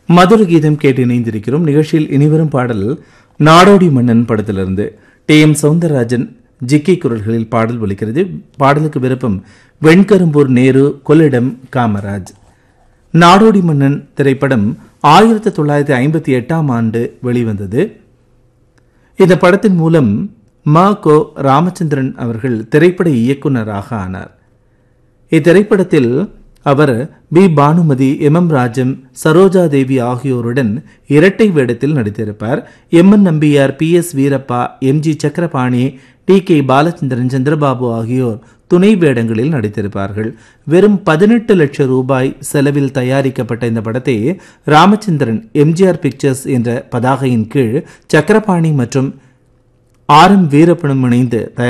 மதுர கீதம் கேட்டு இணைந்திருக்கிறோம் நிகழ்ச்சியில் இனிவரும் பாடல் நாடோடி மன்னன் படத்திலிருந்து டி எம் சவுந்தரராஜன் ஜிக்கி குரல்களில் பாடல் ஒலிக்கிறது பாடலுக்கு விருப்பம் வெண்கரும்பூர் நேரு கொள்ளிடம் காமராஜ் நாடோடி மன்னன் திரைப்படம் ஆயிரத்தி தொள்ளாயிரத்தி ஐம்பத்தி எட்டாம் ஆண்டு வெளிவந்தது இந்த படத்தின் மூலம் ம கோ ராமச்சந்திரன் அவர்கள் திரைப்பட இயக்குனராக ஆனார் இத்திரைப்படத்தில் அவர் P Bhanumathi M M Rajam Saroja Devi ஆகியோருடன் இரட்டை வேடத்தில் நடித்திருப்பார் M N Nambiar P S Veerappa M G Chakrapani T K Balachandran Chandrababu ஆகியோர் துணை வேடங்களில் நடித்திருப்பார்கள் வெறும் பதினெட்டு லட்சம் ரூபாய் செலவில் தயாரிக்கப்பட்ட இந்த படத்தை ராமச்சந்திரன் எம்ஜிஆர் பிக்சர்ஸ் என்ற பதாகையின் கீழ் சக்கரபாணி மற்றும் ஆர் எம் வீரப்பனும் இணைந்து